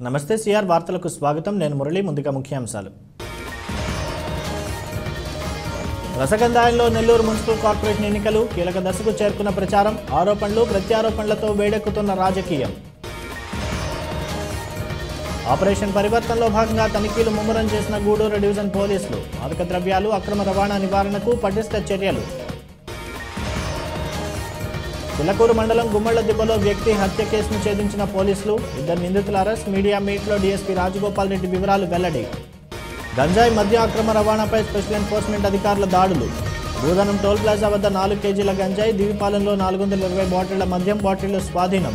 నమస్తే సిఆర్ వార్తలకు స్వాగతం నేను మురళి ముందుగా ముఖ్యాంశాలు రసగంధాయంలో నెల్లూరు మున్సిపల్ కార్పొరేషన్ ఎన్నికలు కీలక దశకు చేరుకున్న ప్రచారం ఆరోపణలు ప్రత్యారోపణలతో వేడెక్కుతున్న రాజకీయం ఆపరేషన్ పరివర్తనలో భాగంగా తనిఖీలు ముమ్మరం చేసిన గూడూరు డివిజన్ పోలీసులు మాదక ద్రవ్యాలు అక్రమ రవాణా నివారణకు పటిష్ట చర్యలు చిలకూరు మండలం గుమ్మళ్ల దిబ్బలో వ్యక్తి హత్య కేసును ఛేదించిన పోలీసులు ఇద్దరు నిందితుల అరెస్ట్ మీడియా మీట్లో డీఎస్పీ రాజగోపాల్ రెడ్డి వివరాలు వెల్లడి గంజాయి మద్య అక్రమ రవాణాపై స్పెషల్ ఎన్ఫోర్స్మెంట్ అధికారుల దాడులు భూదనం టోల్ ప్లాజా వద్ద నాలుగు కేజీల గంజాయి దివిపాలెంలో నాలుగు వందల ఇరవై బాటిళ్ల మద్యం బాటిళ్లు స్వాధీనం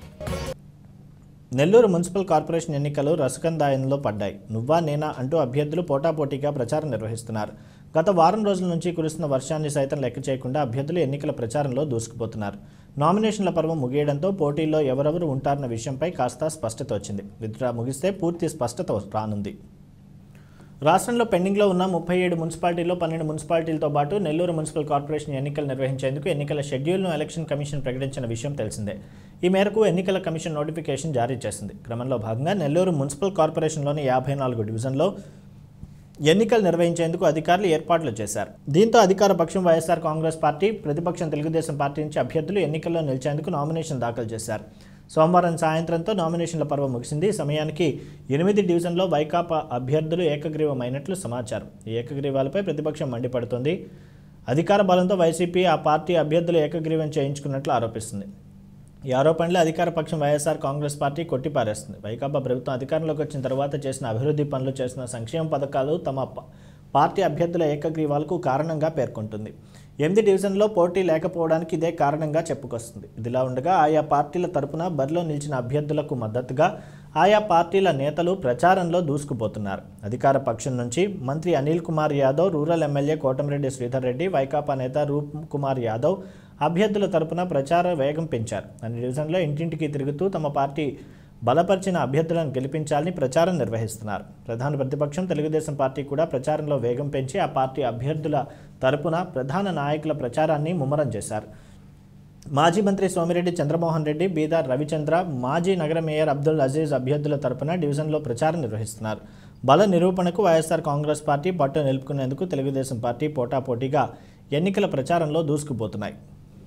నెల్లూరు మున్సిపల్ కార్పొరేషన్ ఎన్నికలు రసకందాయంలో పడ్డాయి నువ్వా నేనా అంటూ అభ్యర్థులు పోటాపోటీగా ప్రచారం నిర్వహిస్తున్నారు గత వారం రోజుల నుంచి కురుస్తున్న వర్షాన్ని సైతం లెక్క చేయకుండా అభ్యర్థులు ఎన్నికల ప్రచారంలో దూసుకుపోతున్నారు నామినేషన్ల పర్వం ముగియడంతో పోటీల్లో ఎవరెవరు ఉంటారన్న విషయంపై కాస్త స్పష్టత వచ్చింది విత్డ్రా ముగిస్తే పూర్తి స్పష్టత రానుంది రాష్ట్రంలో పెండింగ్లో ఉన్న ముప్పై ఏడు మున్సిపాలిటీల్లో పన్నెండు మున్సిపాలిటీలతో పాటు నెల్లూరు మున్సిపల్ కార్పొరేషన్ ఎన్నికలు నిర్వహించేందుకు ఎన్నికల షెడ్యూల్ను ఎలక్షన్ కమిషన్ ప్రకటించిన విషయం తెలిసిందే ఈ మేరకు ఎన్నికల కమిషన్ నోటిఫికేషన్ జారీ చేసింది క్రమంలో భాగంగా నెల్లూరు మున్సిపల్ కార్పొరేషన్లోని యాభై నాలుగు డివిజన్లో ఎన్నికలు నిర్వహించేందుకు అధికారులు ఏర్పాట్లు చేశారు దీంతో అధికార పక్షం వైఎస్ఆర్ కాంగ్రెస్ పార్టీ ప్రతిపక్షం తెలుగుదేశం పార్టీ నుంచి అభ్యర్థులు ఎన్నికల్లో నిలిచేందుకు నామినేషన్ దాఖలు చేశారు సోమవారం సాయంత్రంతో నామినేషన్ల పర్వం ముగిసింది ఈ సమయానికి ఎనిమిది డివిజన్లో వైకాపా అభ్యర్థులు ఏకగ్రీవమైనట్లు సమాచారం ఈ ఏకగ్రీవాలపై ప్రతిపక్షం మండిపడుతోంది అధికార బలంతో వైసీపీ ఆ పార్టీ అభ్యర్థులు ఏకగ్రీవం చేయించుకున్నట్లు ఆరోపిస్తుంది ఈ ఆరోపణలు అధికార పక్షం వైఎస్ఆర్ కాంగ్రెస్ పార్టీ కొట్టిపారేస్తుంది వైకాపా ప్రభుత్వం అధికారంలోకి వచ్చిన తర్వాత చేసిన అభివృద్ధి పనులు చేసిన సంక్షేమ పథకాలు తమ ప- పార్టీ అభ్యర్థుల ఏకగ్రీవాలకు కారణంగా పేర్కొంటుంది ఎనిమిది డివిజన్లో పోటీ లేకపోవడానికి ఇదే కారణంగా చెప్పుకొస్తుంది ఇదిలా ఉండగా ఆయా పార్టీల తరపున బరిలో నిలిచిన అభ్యర్థులకు మద్దతుగా ఆయా పార్టీల నేతలు ప్రచారంలో దూసుకుపోతున్నారు అధికార పక్షం నుంచి మంత్రి అనిల్ కుమార్ యాదవ్ రూరల్ ఎమ్మెల్యే కోటమిరెడ్డి శ్రీధర్ రెడ్డి వైకాపా నేత రూప్ కుమార్ యాదవ్ అభ్యర్థుల తరపున ప్రచార వేగం పెంచారు అన్ని డివిజన్లో ఇంటింటికి తిరుగుతూ తమ పార్టీ బలపరిచిన అభ్యర్థులను గెలిపించాలని ప్రచారం నిర్వహిస్తున్నారు ప్రధాన ప్రతిపక్షం తెలుగుదేశం పార్టీ కూడా ప్రచారంలో వేగం పెంచి ఆ పార్టీ అభ్యర్థుల తరపున ప్రధాన నాయకుల ప్రచారాన్ని ముమ్మరం చేశారు మాజీ మంత్రి సోమిరెడ్డి చంద్రమోహన్ రెడ్డి బీదార్ రవిచంద్ర మాజీ నగర మేయర్ అబ్దుల్ అజీజ్ అభ్యర్థుల తరపున డివిజన్లో ప్రచారం నిర్వహిస్తున్నారు బల నిరూపణకు వైఎస్ఆర్ కాంగ్రెస్ పార్టీ పట్టు నిలుపుకునేందుకు తెలుగుదేశం పార్టీ పోటాపోటీగా ఎన్నికల ప్రచారంలో దూసుకుపోతున్నాయి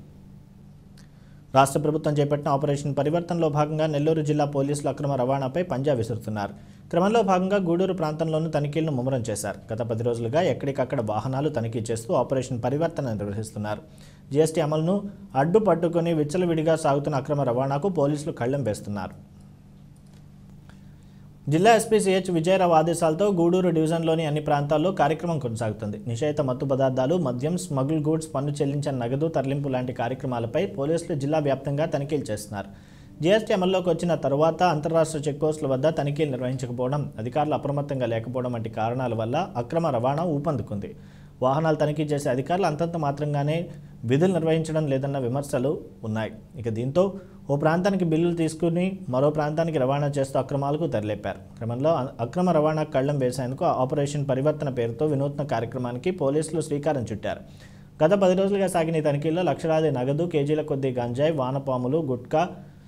రాష్ట్ర ప్రభుత్వం చేపట్టిన ఆపరేషన్ పరివర్తనలో భాగంగా నెల్లూరు జిల్లా పోలీసులు అక్రమ రవాణాపై పంజా విసురుతున్నారు క్రమంలో భాగంగా గూడూరు ప్రాంతంలోనూ తనిఖీలను ముమ్మరం చేశారు గత పది రోజులుగా ఎక్కడికక్కడ వాహనాలు తనిఖీ చేస్తూ ఆపరేషన్ పరివర్తన నిర్వహిస్తున్నారు జీఎస్టీ అమలును అడ్డుపట్టుకుని విచ్చలవిడిగా సాగుతున్న అక్రమ రవాణాకు పోలీసులు కళ్లెం వేస్తున్నారు జిల్లా ఎస్పీ సిహెచ్ విజయరావు ఆదేశాలతో గూడూరు డివిజన్లోని అన్ని ప్రాంతాల్లో కార్యక్రమం కొనసాగుతుంది నిషేధ మత్తు పదార్థాలు మద్యం స్మగుల్ గూడ్స్ పన్ను చెల్లించిన నగదు తరలింపు లాంటి కార్యక్రమాలపై పోలీసులు జిల్లా వ్యాప్తంగా తనిఖీలు చేస్తున్నారు జీఎస్టీ అమల్లోకి వచ్చిన తరువాత అంతరాష్ట్ర చెక్పోస్టుల వద్ద తనిఖీలు నిర్వహించకపోవడం అధికారులు అప్రమత్తంగా లేకపోవడం వంటి కారణాల వల్ల అక్రమ రవాణా ఊపందుకుంది వాహనాలు తనిఖీ చేసే అధికారులు అంతంత మాత్రంగానే విధులు నిర్వహించడం లేదన్న విమర్శలు ఉన్నాయి ఇక దీంతో ఓ ప్రాంతానికి బిల్లులు తీసుకుని మరో ప్రాంతానికి రవాణా చేస్తూ అక్రమాలకు తెరలేపారు క్రమంలో అ- అక్రమ రవాణా కళ్లం వేసేందుకు ఆపరేషన్ పరివర్తన పేరుతో వినూత్న కార్యక్రమానికి పోలీసులు శ్రీకారం చుట్టారు గత పది రోజులుగా సాగిన ఈ తనిఖీల్లో లక్షలాది నగదు కేజీల కొద్దీ గంజాయి వానపాములు గుట్కా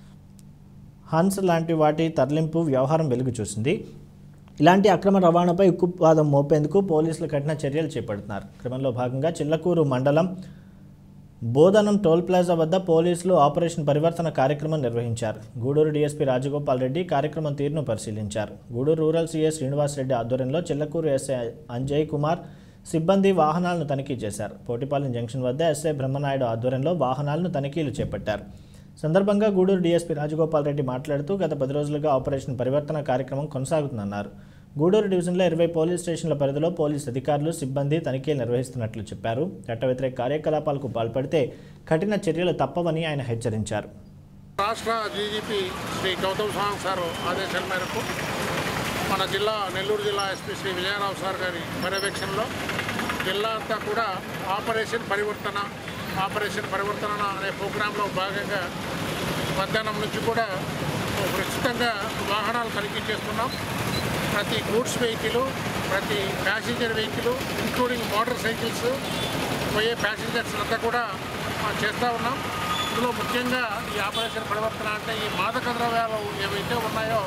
హన్స్ లాంటి వాటి తరలింపు వ్యవహారం వెలుగు చూసింది ఇలాంటి అక్రమ రవాణాపై ఉక్కుపాదం మోపేందుకు పోలీసులు కఠిన చర్యలు చేపడుతున్నారు క్రమంలో భాగంగా చిల్లకూరు మండలం బోధనం టోల్ ప్లాజా వద్ద పోలీసులు ఆపరేషన్ పరివర్తన కార్యక్రమం నిర్వహించారు గూడూరు డీఎస్పీ రాజగోపాల్ రెడ్డి కార్యక్రమం తీరును పరిశీలించారు గూడూరు రూరల్ సీఏ శ్రీనివాస్ రెడ్డి ఆధ్వర్యంలో చిల్లకూరు ఎస్ఐ అంజయ్ కుమార్ సిబ్బంది వాహనాలను తనిఖీ చేశారు పోటిపాలెం జంక్షన్ వద్ద ఎస్ఐ బ్రహ్మనాయుడు ఆధ్వర్యంలో వాహనాలను తనిఖీలు చేపట్టారు సందర్భంగా గూడూరు డీఎస్పీ రాజగోపాల్ రెడ్డి మాట్లాడుతూ గత పది రోజులుగా ఆపరేషన్ పరివర్తన కార్యక్రమం కొనసాగుతుందన్నారు గూడూరు డివిజన్లో ఇరవై పోలీస్ స్టేషన్ల పరిధిలో పోలీస్ అధికారులు సిబ్బంది తనిఖీలు నిర్వహిస్తున్నట్లు చెప్పారు చట్ట వ్యతిరేక కార్యకలాపాలకు పాల్పడితే కఠిన చర్యలు తప్పవని ఆయన హెచ్చరించారు రాష్ట్ర డీజీపీ శ్రీ గౌతమ్ సాంగ్ సార్ ఆదేశాల మేరకు మన జిల్లా నెల్లూరు జిల్లా ఎస్పీ శ్రీ విజయరావు సార్ గారి పర్యవేక్షణలో జిల్లా అంతా కూడా ఆపరేషన్ పరివర్తన ఆపరేషన్ పరివర్తన అనే ప్రోగ్రాంలో భాగంగా మధ్యాహ్నం నుంచి కూడా ప్రస్తుతంగా వాహనాలు తనిఖీ చేస్తున్నాం ప్రతి గూడ్స్ వెహికల్ ప్రతి passenger vehicle including motorcycles పోయే ప్యాసింజర్స్ అంతా కూడా ఆ, చేస్తూ ఉన్నాం ఇందులో ముఖ్యంగా ఈ ఆపరేషన్ పరివర్తన అంటే ఈ మాదక ద్రవ్యాలు ఏవైతే ఉన్నాయో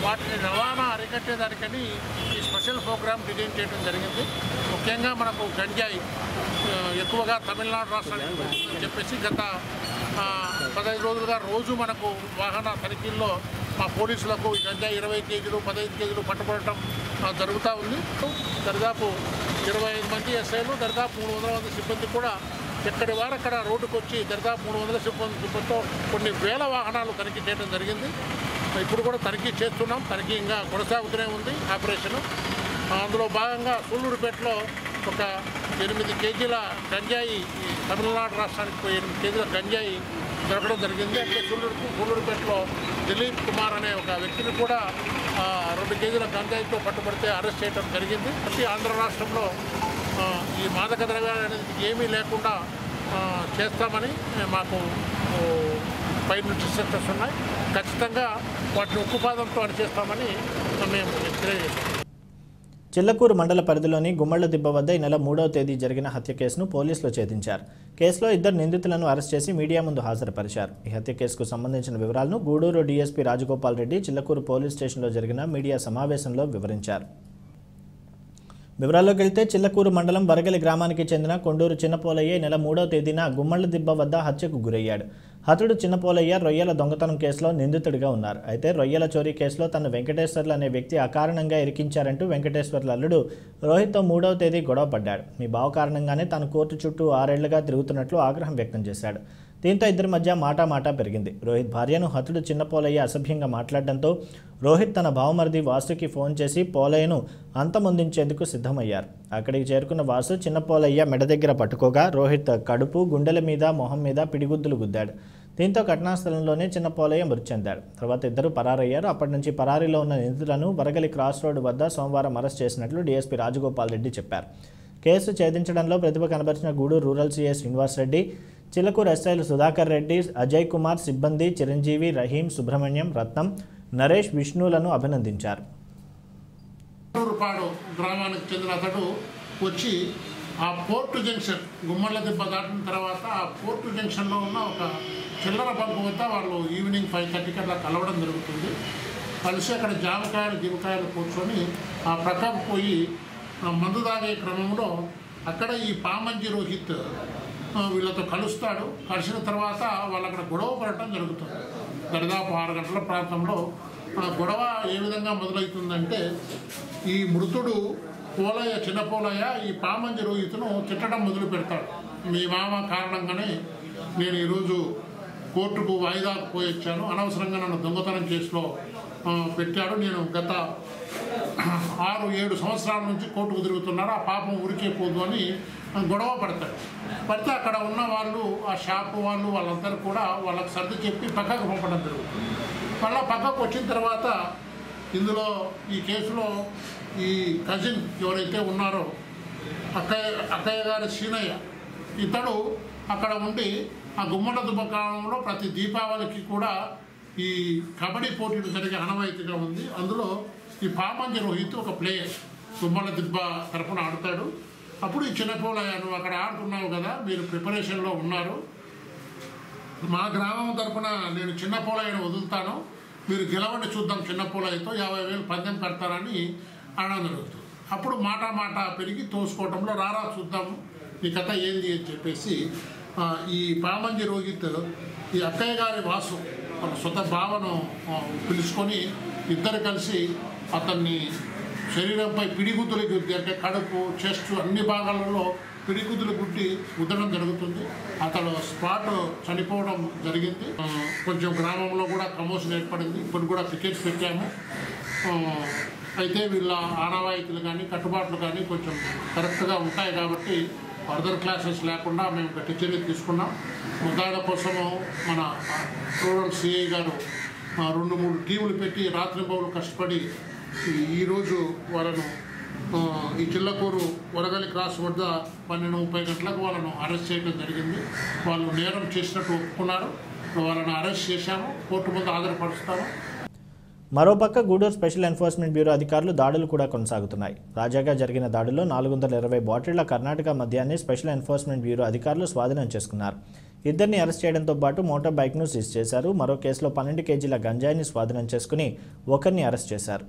వాటిని రవాణా అరికట్టేదానికని ఈ స్పెషల్ ప్రోగ్రామ్ డిజైన్ చేయడం జరిగింది ముఖ్యంగా మనకు గంజాయి ఆ, ఎక్కువగా తమిళనాడు రాష్ట్రానికి పోతుందని చెప్పేసి గత ఆ, పదహైదు రోజులుగా రోజు మనకు వాహన తనిఖీల్లో మా పోలీసులకు ఈ గంజాయి ఇరవై కేజీలు పదహైదు కేజీలు పట్టుబడటం ఆ, జరుగుతూ ఉంది దరిదాపు ఇరవై ఐదు మంది ఎస్ఐలు దరిదాపు మూడు వందల మంది సిబ్బంది కూడా ఎక్కడి వారు అక్కడ రోడ్డుకు వచ్చి దరిదాపు మూడు వందల సిబ్బంది సిబ్బందితో కొన్ని వేల వాహనాలు తనిఖీ చేయడం జరిగింది ఇప్పుడు కూడా తనిఖీ చేస్తున్నాం తనిఖీ ఇంకా కొనసాగుతూనే ఉంది ఆపరేషన్ అందులో భాగంగా సూళ్ళూరుపేటలో ఒక ఎనిమిది కేజీల గంజాయి ఈ తమిళనాడు రాష్ట్రానికి పోయి ఎనిమిది కేజీల గంజాయి దొరకడం జరిగింది అంటే సూళ్ళూరు సూళ్ళూరుపేటలో దిలీప్ కుమార్ అనే ఒక వ్యక్తిని కూడా ఆ, రెండు కేజీల గంజాయితో పట్టుబడితే అరెస్ట్ చేయడం జరిగింది ప్రతి ఆంధ్ర రాష్ట్రంలో ఆ, ఈ మాదక ద్రవ్యాలు అనేది ఏమీ లేకుండా ఆ, చేస్తామని మాకు ఓ, పై నుంచి ఇన్స్ట్రక్షన్స్ ఉన్నాయి ఖచ్చితంగా వాటిని ఉక్కుపాదంతో అణిచేస్తామని మేము తెలియజేస్తాం చిల్లకూరు మండల పరిధిలోని గుమ్మళ్ల దిబ్బ వద్ద ఈ నెల మూడవ తేదీ జరిగిన హత్య కేసును పోలీసులు ఛేదించారు కేసులో ఇద్దరు నిందితులను అరెస్ట్ చేసి మీడియా ముందు హాజరుపరిచారు ఈ హత్య కేసుకు సంబంధించిన వివరాలను గూడూరు డీఎస్పీ రాజగోపాల్ రెడ్డి చిల్లకూరు పోలీస్ స్టేషన్లో జరిగిన మీడియా సమావేశంలో వివరించారు వివరాల్లోకి వెళ్తే చిల్లకూరు మండలం వరగలి గ్రామానికి చెందిన కొండూరు చిన్నపోలయ్య ఈ నెల మూడవ తేదీన గుమ్మళ్ల దిబ్బ వద్ద హత్యకు గురయ్యాడు హతుడు చిన్నపోలయ్య రొయ్యల దొంగతనం కేసులో నిందితుడిగా ఉన్నారు అయితే రొయ్యల చోరీ కేసులో తన వెంకటేశ్వర్లు అనే వ్యక్తి అకారణంగా ఇరికించారంటూ వెంకటేశ్వర్ల అల్లుడు రోహిత్తో మూడవ తేదీ గొడవ పడ్డాడు మీ బావ కారణంగానే తాను కోర్టు చుట్టూ ఆరేళ్లుగా తిరుగుతున్నట్లు ఆగ్రహం వ్యక్తం చేశాడు దీంతో ఇద్దరి మధ్య మాటా మాటా పెరిగింది రోహిత్ భార్యను హతుడు చిన్న పోలయ్య అసభ్యంగా మాట్లాడడంతో రోహిత్ తన భావమరిది వాసుకి ఫోన్ చేసి పోలయ్యను అంతమొందించేందుకు సిద్ధమయ్యారు అక్కడికి చేరుకున్న వాసు చిన్న పోలయ్య మెడ దగ్గర పట్టుకోగా రోహిత్ కడుపు గుండెల మీద మొహం మీద పిడిగుద్దులు గుద్దాడు దీంతో ఘటనాస్థలంలోనే చిన్న పోలయ్య మృతి చెందాడు తర్వాత ఇద్దరు పరారయ్యారు అప్పటి నుంచి పరారీలో ఉన్న నిందితులను వరగలి క్రాస్ రోడ్డు వద్ద సోమవారం అరెస్ట్ చేసినట్లు డీఎస్పీ రాజగోపాల్ రెడ్డి చెప్పారు కేసు ఛేదించడంలో ప్రతిభ కనబరిచిన గూడూరు రూరల్ సీఎస్ శ్రీనివాస్ రెడ్డి చిలకూరు ఎస్ఐలు సుధాకర్ రెడ్డి అజయ్ కుమార్ సిబ్బంది చిరంజీవి రహీం సుబ్రహ్మణ్యం రత్నం నరేష్ విష్ణులను అభినందించారు రూపాడు గ్రామానికి చెందిన అతడు వచ్చి ఆ పోర్టు జంక్షన్ గుమ్మళ్ళ దెబ్బ దాటిన తర్వాత ఆ పోర్టు జంక్షన్లో ఉన్న ఒక చిల్లర బంకు వద్ద వాళ్ళు ఈవినింగ్ ఫైవ్ థర్టీకి అట్లా కలవడం జరుగుతుంది కలిసి అక్కడ జామకాయలు జిమకాయలు కూర్చొని ఆ ప్రక్కకు పోయి ఆ మందు తాగే క్రమంలో అక్కడ ఈ పామంజి రోహిత్ ఆ, వీళ్ళతో కలుస్తాడు కలిసిన తర్వాత వాళ్ళు అక్కడ గొడవ పడటం జరుగుతుంది దరిదాపు ఆరు గంటల ప్రాంతంలో ఆ గొడవ ఏ విధంగా మొదలవుతుందంటే ఈ మృతుడు పోలయ్య చిన్న పోలయ్య ఈ పామంజి రోహిత్ను తిట్టడం మొదలు పెడతాడు మీ మామ కారణంగానే నేను ఈరోజు కోర్టుకు వాయిదాకు పోయి వచ్చాను అనవసరంగా నన్ను దొంగతనం కేసులో ఆ, పెట్టాడు నేను గత ఆరు ఏడు సంవత్సరాల నుంచి కోర్టుకు తిరుగుతున్నాడు ఆ పాపం ఊరికే పోదు అని గొడవ పడతాడు పడితే అక్కడ ఉన్న వాళ్ళు ఆ షాప్ వాళ్ళు వాళ్ళందరూ కూడా వాళ్ళకి సర్ది చెప్పి పక్కకు పంపడం జరుగుతుంది మళ్ళీ పక్కకు వచ్చిన తర్వాత ఇందులో ఈ కేసులో ఈ కజిన్ ఎవరైతే ఉన్నారో అక్కయ్య అక్కయ్య గారి సీనయ్య ఇతడు అక్కడ ఉండి ఆ గుమ్మల దుబ్బకాలంలో ప్రతి దీపావళికి కూడా ఈ కబడ్డీ పోటీలు జరిగే ఆనవాయితీగా ఉంది అందులో ఈ పాపంజ రోహిత్ ఒక ప్లేయర్ గుమ్మల దిబ్బ తరపున ఆడతాడు అప్పుడు ఈ చిన్నపోలయ్య నువ్వు అక్కడ ఆడుతున్నావు కదా మీరు ప్రిపరేషన్లో ఉన్నారు మా గ్రామం తరపున నేను చిన్న పోలయ్యను వదులుతాను మీరు గెలవండి చూద్దాం చిన్న పోలయ్యతో యాభై వేలు పందెం పెడతారని అనడం జరుగుతుంది అప్పుడు మాట మాట పెరిగి తోసుకోవటంలో రారా చూద్దాం ఈ కథ ఏంది అని చెప్పేసి ఆ, ఈ పామంజి రోహిత్ ఈ అక్కయ్య గారి వాసు వాళ్ళ సొంత భావను ఆ, పిలుచుకొని ఇద్దరు కలిసి అతన్ని శరీరంపై పిడిగుద్దులు గుద్ది అంటే కడుపు చెస్ట్ అన్ని భాగాలలో పిడిగుద్దులు గుడ్డి గుద్దడం జరుగుతుంది అతడు స్పాట్ చనిపోవడం జరిగింది ఆ, కొంచెం గ్రామంలో కూడా ప్రమోషన్ ఏర్పడింది ఇప్పుడు కూడా క్రికెట్ పెట్టాము ఆ, అయితే వీళ్ళ ఆనవాయితీలు కానీ కట్టుబాట్లు కానీ కొంచెం కరెక్ట్గా ఉంటాయి కాబట్టి ఫర్దర్ క్లాసెస్ లేకుండా మేము గట్టి చర్య తీసుకున్నాం ముద్దాయిల కోసము మన రూరల్ సిఐ గారు ఆ, రెండు మూడు టీములు పెట్టి రాత్రింబవులు కష్టపడి ఈ- ఈరోజు వాళ్ళను ఆ, ఈ చిల్లకూరు వరగలి క్రాస్ వద్ద పన్నెండు ముప్పై గంటలకు వాళ్ళను అరెస్ట్ చేయడం జరిగింది వాళ్ళు నేరం చేసినట్టు ఒప్పుకున్నారు వాళ్ళను అరెస్ట్ చేశాము కోర్టు ముందు హాజరుపరుస్తాము మరోపక్క గూడూరు స్పెషల్ ఎన్ఫోర్స్మెంట్ బ్యూరో అధికారులు దాడులు కూడా కొనసాగుతున్నాయి తాజాగా జరిగిన దాడుల్లో నాలుగు వందల ఇరవై బాటిళ్ల కర్ణాటక మద్యాన్ని స్పెషల్ ఎన్ఫోర్స్మెంట్ బ్యూరో అధికారులు స్వాధీనం చేసుకున్నారు ఇద్దరిని అరెస్ట్ చేయడంతో పాటు మోటార్ బైక్ను సీజ్ చేశారు మరో కేసులో పన్నెండు కేజీల గంజాయిని స్వాధీనం చేసుకుని ఒకరిని అరెస్ట్ చేశారు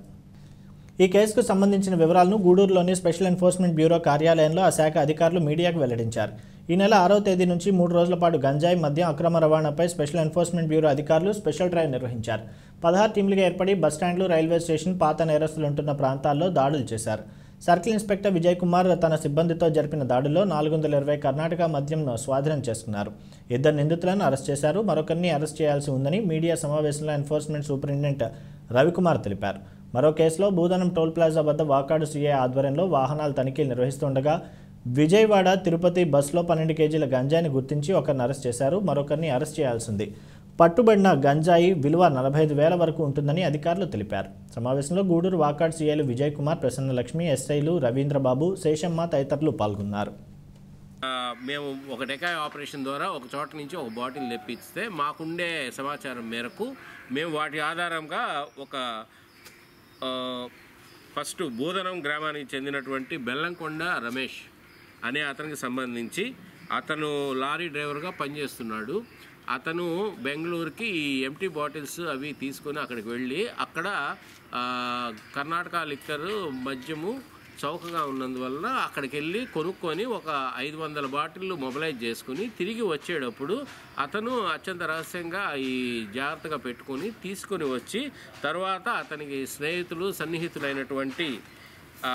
ఈ కేసుకు సంబంధించిన వివరాలను గూడూరులోని స్పెషల్ ఎన్ఫోర్స్మెంట్ బ్యూరో కార్యాలయంలో ఆ శాఖ అధికారులు మీడియాకు వెల్లడించారు ఈ నెల ఆరవ తేదీ నుంచి మూడు రోజుల పాటు గంజాయి మద్యం అక్రమ రవాణాపై స్పెషల్ ఎన్ఫోర్స్మెంట్ బ్యూరో అధికారులు స్పెషల్ డ్రైవ్ నిర్వహించారు పదహారు టీంలుగా ఏర్పడి బస్టాండ్లు రైల్వే స్టేషన్ పాత నేరస్తులు ఉంటున్న ప్రాంతాల్లో దాడులు చేశారు సర్కిల్ ఇన్స్పెక్టర్ విజయ్ కుమార్ తన సిబ్బందితో జరిపిన దాడుల్లో నాలుగు వందల ఇరవై కర్ణాటక మద్యంను స్వాధీనం చేసుకున్నారు ఇద్దరు నిందితులను అరెస్ట్ చేశారు మరొకరిని అరెస్ట్ చేయాల్సి ఉందని మీడియా సమావేశంలో ఎన్ఫోర్స్మెంట్ సూపరింటెండెంట్ రవికుమార్ తెలిపారు మరో కేసులో భూదనం టోల్ ప్లాజా వద్ద వాకాడు సీఐ ఆధ్వర్యంలో వాహనాల తనిఖీలు నిర్వహిస్తుండగా విజయవాడ తిరుపతి బస్సులో పన్నెండు కేజీల గంజాయిని గుర్తించి ఒకరిని అరెస్ట్ చేశారు మరొకరిని అరెస్ట్ చేయాల్సింది పట్టుబడిన గంజాయి విలువ నలభై ఐదు వేల వరకు ఉంటుందని అధికారులు తెలిపారు సమావేశంలో గూడూరు వాకాడ్ సీఐలు విజయ్ కుమార్ ప్రసన్నలక్ష్మి ఎస్ఐలు రవీంద్రబాబు శేషమ్మ తదితరులు పాల్గొన్నారు ఆ, మేము ఒక డెకాయ్ ఆపరేషన్ ద్వారా ఒక చోట నుంచి ఒక బాటిల్ తెప్పిస్తే మాకుండే సమాచారం మేరకు మేము వాటి ఆధారంగా ఒక ఆ, ఫస్ట్ బోధనం గ్రామానికి చెందినటువంటి బెల్లంకొండ రమేష్ అనే అతనికి సంబంధించి అతను లారీ డ్రైవర్గా పనిచేస్తున్నాడు అతను బెంగళూరుకి ఈ ఎంటీ బాటిల్స్ అవి తీసుకొని అక్కడికి వెళ్ళి అక్కడ ఆ, కర్ణాటక లిక్కర్ మద్యము చౌకగా ఉన్నందువల్ల అక్కడికి వెళ్ళి కొనుక్కొని ఒక ఐదు వందల బాటిళ్ళు మొబలైజ్ చేసుకుని తిరిగి వచ్చేటప్పుడు అతను అత్యంత రహస్యంగా ఈ జాగ్రత్తగా పెట్టుకొని తీసుకొని వచ్చి తర్వాత అతనికి స్నేహితులు సన్నిహితులైనటువంటి ఆ,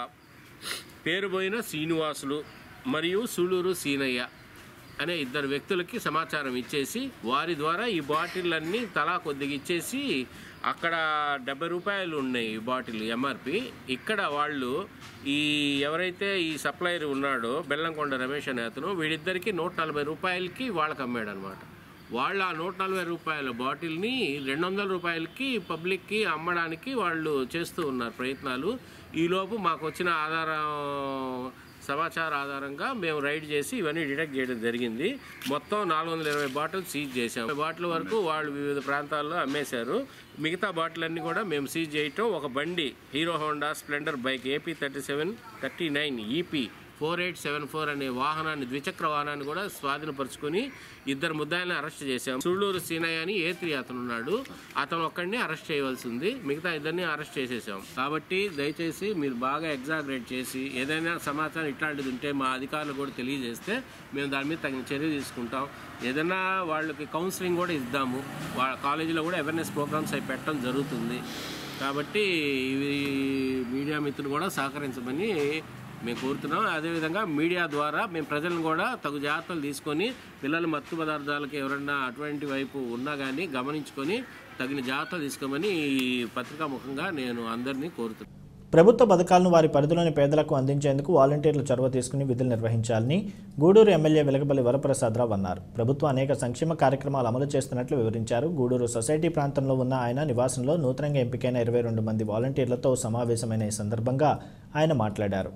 పేరుపోయిన శ్రీనివాసులు మరియు సూళూరు సీనయ్య అనే ఇద్దరు వ్యక్తులకి సమాచారం ఇచ్చేసి వారి ద్వారా ఈ బాటిళ్ళన్నీ తలా కొద్దిగా ఇచ్చేసి అక్కడ డెబ్బై రూపాయలు ఉన్నాయి ఈ బాటిల్ ఎంఆర్పి ఇక్కడ వాళ్ళు ఈ ఎవరైతే ఈ సప్లయర్ ఉన్నాడో బెల్లంకొండ రమేష్ అనే అతను వీడిద్దరికి నూట నలభై రూపాయలకి వాళ్ళకి అమ్మాడు అనమాట వాళ్ళు ఆ నూట నలభై రూపాయల బాటిల్ని రెండు వందల రూపాయలకి పబ్లిక్కి అమ్మడానికి వాళ్ళు చేస్తూ ఉన్నారు ప్రయత్నాలు ఈలోపు మాకు వచ్చిన ఆధారం సమాచార ఆధారంగా మేము రైడ్ చేసి ఇవన్నీ డిటెక్ట్ చేయడం జరిగింది మొత్తం నాలుగు వందల ఇరవై బాటిల్ సీజ్ చేసాం బాటిల్ వరకు వాళ్ళు వివిధ ప్రాంతాల్లో అమ్మేశారు మిగతా బాటిల్ అన్ని కూడా మేము సీజ్ చేయటం ఒక బండి Hero Honda Splendor bike AP thirty seven thirty nine EP four eight seven four అనే వాహనాన్ని ద్విచక్ర వాహనాన్ని కూడా స్వాధీనపరుచుకొని ఇద్దరు ముద్దాయిలను అరెస్ట్ చేశాం సుళ్ళూరు సీనయ్య అని ఏ త్రీ అతను ఉన్నాడు అతను ఒక్కడిని అరెస్ట్ చేయవలసి ఉంది మిగతా ఇద్దరిని అరెస్ట్ చేసేసాం కాబట్టి దయచేసి మీరు బాగా ఎగ్జాగరేట్ చేసి ఏదైనా సమాచారం ఇట్లాంటిది ఉంటే మా అధికారులు కూడా తెలియజేస్తే మేము దాని మీద తగిన చర్య తీసుకుంటాం ఏదైనా వాళ్ళకి కౌన్సిలింగ్ కూడా ఇద్దాము వాళ్ళ కాలేజీలో కూడా అవేర్నెస్ ప్రోగ్రామ్స్ అవి పెట్టడం జరుగుతుంది కాబట్టి ఇవి మీడియా మిత్రులు కూడా సహకరించమని మేము కోరుతున్నాం అదేవిధంగా మీడియా ద్వారా మేము ప్రజలను కూడా తగు జాగ్రత్తలు తీసుకొని పిల్లలు మత్తు పదార్థాలకు ఎవరన్నా అటువంటి వైపు ఉన్నా కానీ గమనించుకొని తగిన జాగ్రత్తలు తీసుకోమని ఈ పత్రికా ముఖంగా నేను అందరినీ కోరుతున్నాను ప్రభుత్వ పథకాలను వారి పరిధిలోని పేదలకు అందించేందుకు వాలంటీర్లు చొరవ తీసుకుని విధులు నిర్వహించాలని గూడూరు ఎమ్మెల్యే వెలగపల్లి వరప్రసాదరావు అన్నారు ప్రభుత్వం అనేక సంక్షేమ కార్యక్రమాలు అమలు చేస్తున్నట్లు వివరించారు గూడూరు సొసైటీ ప్రాంతంలో ఉన్న ఆయన నివాసంలో నూతనంగా ఎంపికైన ఇరవై రెండు మంది వాలంటీర్లతో సమావేశమైన ఈ సందర్భంగా ఆయన మాట్లాడారు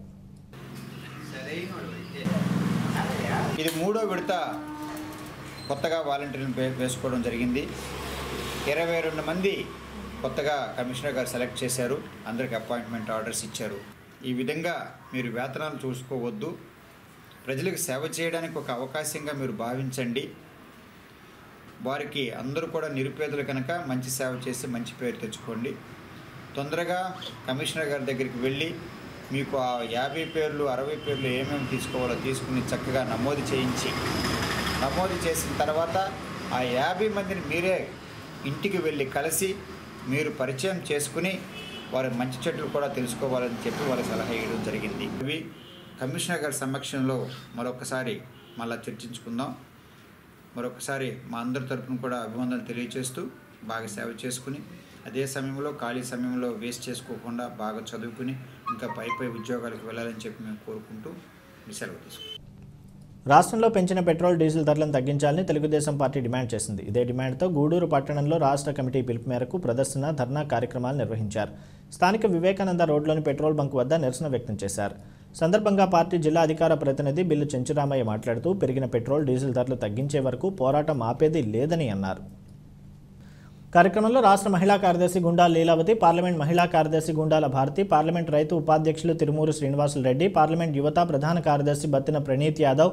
ఇది మూడో విడత కొత్తగా వాలంటీర్లను వే- వేసుకోవడం జరిగింది ఇరవై రెండు మంది కొత్తగా కమిషనర్ గారు సెలెక్ట్ చేశారు అందరికి అపాయింట్మెంట్ ఆర్డర్స్ ఇచ్చారు ఈ విధంగా మీరు వేతనాలు చూసుకోవద్దు ప్రజలకు సేవ చేయడానికి ఒక అవకాశంగా మీరు భావించండి వారికి అందరూ కూడా నిరుపేదలు కనుక మంచి సేవ చేసి మంచి పేరు తెచ్చుకోండి తొందరగా కమిషనర్ గారి దగ్గరికి వెళ్ళి మీకు ఆ యాభై పేర్లు అరవై పేర్లు ఏమేమి తీసుకోవాలో తీసుకుని చక్కగా నమోదు చేయించి నమోదు చేసిన తర్వాత ఆ యాభై మందిని మీరే ఇంటికి వెళ్ళి కలిసి మీరు పరిచయం చేసుకుని వారి మంచి చెట్లు కూడా తెలుసుకోవాలని చెప్పి వారికి సలహా ఇవ్వడం జరిగింది ఇవి కమిషనర్ గారి సమక్షంలో మరొకసారి మళ్ళా చర్చించుకుందాం మరొకసారి మా అందరి తరపున కూడా అభివందనలు తెలియజేస్తూ బాగా సేవ చేసుకుని అదే సమయంలో ఖాళీ సమయంలో వేస్ట్ చేసుకోకుండా బాగా చదువుకుని ఇంకా పై పై ఉద్యోగాలకు వెళ్ళాలని చెప్పి మేము కోరుకుంటూ మీ సెలవు తీసుకుంటాం రాష్ట్రంలో పెంచిన పెట్రోల్ డీజిల్ ధరలను తగ్గించాలని తెలుగుదేశం పార్టీ డిమాండ్ చేసింది ఇదే డిమాండ్తో గూడూరు పట్టణంలో రాష్ట్ర కమిటీ పిలుపు మేరకు ప్రదర్శన ధర్నా కార్యక్రమాలు నిర్వహించారు స్థానిక వివేకానంద రోడ్లోని పెట్రోల్ బంక్ వద్ద నిరసన వ్యక్తం చేశారు సందర్భంగా పార్టీ జిల్లా అధికార ప్రతినిధి బిల్లు చెంచురామయ్య మాట్లాడుతూ పెరిగిన పెట్రోల్ డీజిల్ ధరలు తగ్గించే వరకు పోరాటం ఆపేది లేదని అన్నారు కార్యక్రమంలో రాష్ట్ర మహిళా కార్యదర్శి గుండా లీలావతి పార్లమెంట్ మహిళా కార్యదర్శి గుండాల భారతి పార్లమెంట్ రైతు ఉపాధ్యక్షులు తిరుమూరు శ్రీనివాసులు రెడ్డి పార్లమెంట్ యువత ప్రధాన కార్యదర్శి బత్తిన ప్రణీత్ యాదవ్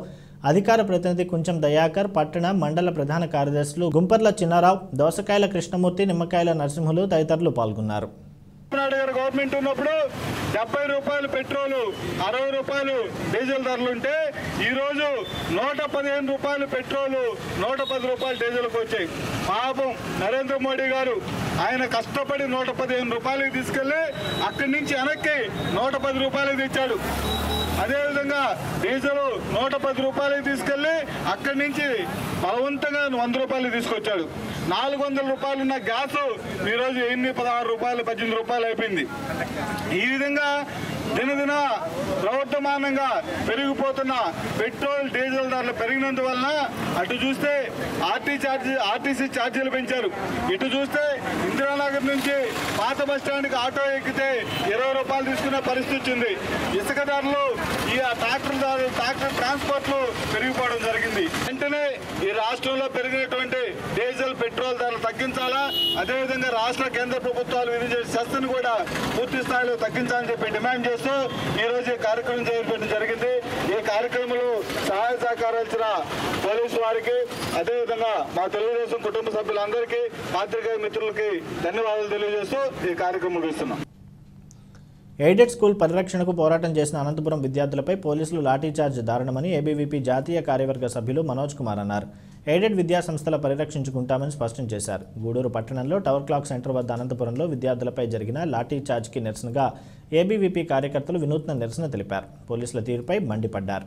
అధికార ప్రతినిధి కుంచం దయాకర్ పట్టణ మండల ప్రధాన కార్యదర్శులు గుంపర్ల చిన్నారావు దోసకాయల కృష్ణమూర్తి నిమ్మకాయల నరసింహులు తదితరులు పాల్గొన్నారు నాయుడు గారు గవర్నమెంట్ ఉన్నప్పుడు డెబ్బై రూపాయలు పెట్రోలు అరవై రూపాయలు డీజిల్ ధరలు ఉంటే ఈ రోజు నూట పదిహేను రూపాయలు పెట్రోలు నూట పది రూపాయలు డీజిల్కి వచ్చాయి పాపం నరేంద్ర మోడీ గారు ఆయన కష్టపడి నూట పదిహేను రూపాయలకి తీసుకెళ్లి అక్కడి నుంచి వెనక్కి నూట పది రూపాయలకి తెచ్చాడు అదేవిధంగా డీజిల్ నూట పది రూపాయలకి తీసుకెళ్లి అక్కడి నుంచి బలవంతంగా వంద రూపాయలు తీసుకొచ్చాడు నాలుగు వందల రూపాయలు ఉన్న గ్యాస్ ఈరోజు ఎన్ని పదహారు రూపాయలు పద్దెనిమిది రూపాయలు అయిపోయింది ఈ విధంగా దినదిన ప్రవర్తమానంగా పెరిగిపోతున్న పెట్రోల్ డీజిల్ ధరలు పెరిగినందువలన అటు చూస్తే ఆర్టీ ఛార్జీ ఆర్టీసీ ఛార్జీలు పెంచారు ఇటు చూస్తే ఇందిరానగర్ నుంచి పాత బస్ స్టాండ్కి ఆటో ఎక్కితే ఇరవై రూపాయలు తీసుకునే పరిస్థితి వచ్చింది ఇసుక ధరలు ఈ ట్రాక్టర్ ధరలు ట్రాక్టర్ ట్రాన్స్పోర్ట్లు పెరిగిపోవడం జరిగింది వెంటనే ఈ రాష్ట్రంలో పెరిగినటువంటి డీజిల్ పెట్రోల్ ధరలు తగ్గించాలా అదేవిధంగా రాష్ట్ర కేంద్ర ప్రభుత్వాలు విధించే సెస్ను కూడా పూర్తి స్థాయిలో తగ్గించాలని చెప్పి డిమాండ్ చేస్తూ ఈ రోజు ఈ కార్యక్రమం చేపట్టడం జరిగింది ఈ కార్యక్రమంలో సహాయ సహకారాలు ఇచ్చిన పోలీసు వారికి అదేవిధంగా మా తెలుగుదేశం కుటుంబ సభ్యులందరికీ పాత్రికేయ మిత్రులకి ధన్యవాదాలు తెలియజేస్తూ ఈ కార్యక్రమం ముగిస్తున్నాం ఎయిడెడ్ స్కూల్ పరిరక్షణకు పోరాటం చేసిన అనంతపురం విద్యార్థులపై పోలీసులు లాఠీచార్జ్ దారుణమని ఏబీవీపీ జాతీయ కార్యవర్గ సభ్యులు మనోజ్ కుమార్ అన్నారు ఎయిడెడ్ విద్యా సంస్థల పరిరక్షించుకుంటామని స్పష్టం చేశారు గూడూరు పట్టణంలో టవర్ క్లాక్ సెంటర్ వద్ద అనంతపురంలో విద్యార్థులపై జరిగిన లాఠీచార్జ్కి నిరసనగా ఏబీవీపీ కార్యకర్తలు వినూత్న నిరసన తెలిపారు పోలీసుల తీరుపై మండిపడ్డారు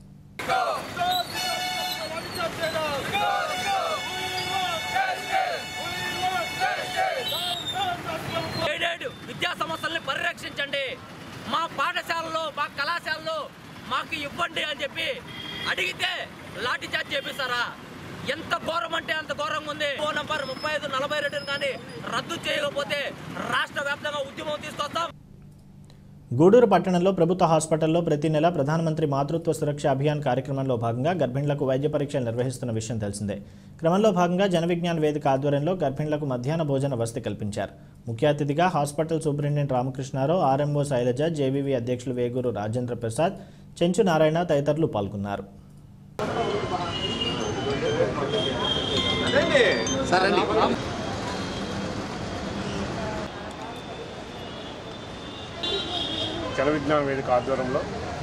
ఎయిడెడ్ విద్యా సంస్థల్ని పరిరక్షించండి మా పాఠశాలలో మా కళాశాలలో మాకు ఇవ్వండి అని చెప్పి అడిగితే లాఠీ చార్జ్ చేపిస్తారా ఎంత ఘోరం అంటే అంత ఘోరంగా ఉంది ఫోన్ నంబర్ ముప్పై ఐదు నలభై రెండు కానీ రద్దు చేయకపోతే రాష్ట్ర వ్యాప్తంగా ఉద్యమం తీసుకొస్తాం గూడూరు పట్టణంలో ప్రభుత్వ హాస్పిటల్లో ప్రతి నెల ప్రధానమంత్రి మాతృత్వ సురక్ష అభియాన్ కార్యక్రమంలో భాగంగా గర్భిణులకు వైద్య పరీక్షలు నిర్వహిస్తున్న విషయం తెలిసిందే క్రమంలో భాగంగా జన విజ్ఞాన వేదిక ఆధ్వర్యంలో గర్భిణులకు మధ్యాహ్న భోజన వసతి కల్పించారు ముఖ్య అతిథిగా hospital superintendent Ramakrishnarao RMO Sailaja JVV అధ్యక్షులు వేగూరు రాజేంద్ర ప్రసాద్ చెంచు నారాయణ తదితరులు పాల్గొన్నారు జన విజ్ఞాన వేదిక ఆధ్వర్యంలో